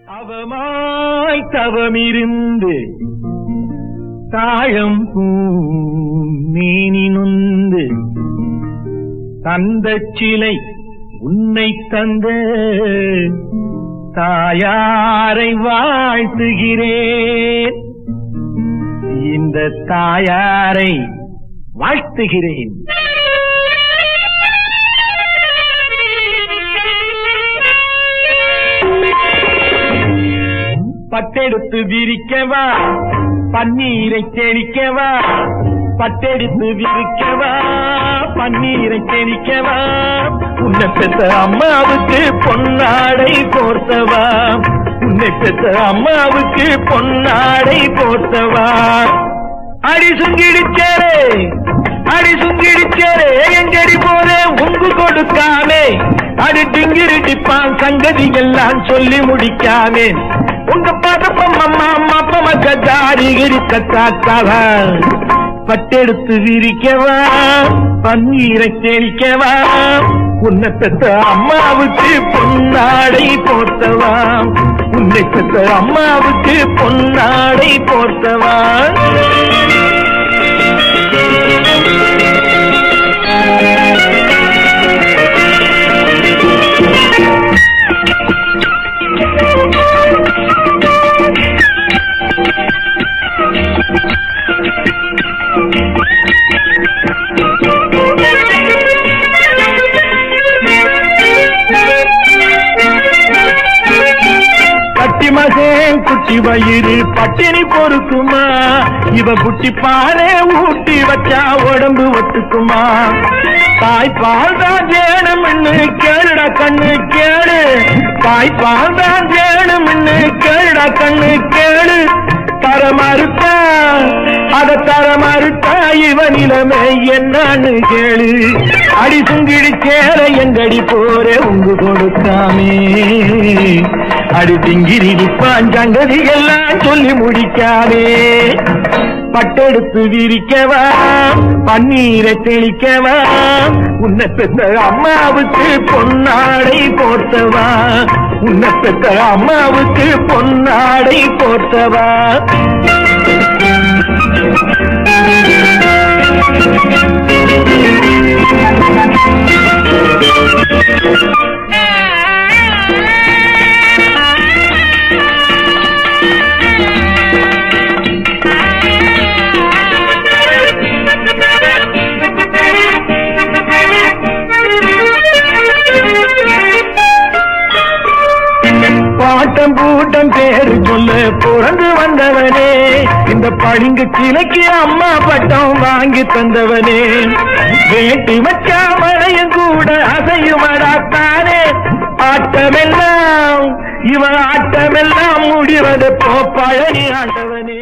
அவமாய் தவமிருந்து தாழம் மேனி நொந்து தந்த சிலை உன்னை தந்த தாயாரை வாழ்த்துகிறேன் இந்த தாயாரை வாழ்த்துகிறேன் பட்டெடுத்து விரிக்கவா பன்னீரை தெளிக்கவா பட்டெடுத்து விரிக்கவா பன்னீரை தெளிக்கவா உன்னை பெற்ற அம்மாவுக்கு பொன்னாடை போர்த்தவா உன்னை பெற்ற அம்மாவுக்கு பொன்னாடை போர்த்தவா அடி சுங்கிடிச்சேரே அடி சுங்கிடிச்சேரே எங்கடி போதே உங்கு கொடுக்காமே அடி டிங்கிரிடிப்பான் சங்கதி எல்லாம் சொல்லி முடிக்காமே உங்க பதப்பம் அம்மா அம்மா பமக்க தாரி கிரிக்கத்தாக்காவா பட்டெடுத்து விரிக்கவா பன்னீரை தெளிக்கவா உன்னை பெற்ற அம்மாவுக்கு பொன்னாடை போர்த்தவா உன்னை பெற்ற அம்மாவுக்கு பொன்னாடை போர்த்தவா கட்டி மகன் குட்டி வயிறு பட்டினி பொறுக்குமா இவ குட்டி பாலே ஊட்டி வச்சா உடம்பு ஒத்துக்குமா தாய்ப்பால் தான் வேணும்னு கேளுடா கண்ணு கேளு தாய்ப்பால் தான் வேணும்னு கேளுடா கண்ணு கேளு தர மறுத்தா அத தர மறுத்தா இவ நிலைமை என்னன்னு கேளு அடி சுங்கிடி சேர எங்கடி போற உங்கு கொடுக்காமே அடி திங்கிரி பாஞ்சங்கதி எல்லாம் சொல்லி முடிக்காதே பட்டெடுத்து விரிக்கவா பன்னீரை தெளிக்கவா உன்னை பெற்ற அம்மாவுக்கு பொன்னாடை போர்த்தவா உன்னை பெற்ற அம்மாவுக்கு பொன்னாடை போர்த்தவா பாட்டம் பூட்டம் பேரு சொல்ல பிறந்து வந்தவனே இந்த பளிங்கு கிளைக்கு அம்மா பட்டம் வாங்கி தந்தவனே வேட்டி வச்சா மழையும் கூட அசையுமடாத்தானே ஆட்டமெல்லாம் இவன் ஆட்டமெல்லாம் முடிவது போ பழனி ஆண்டவனே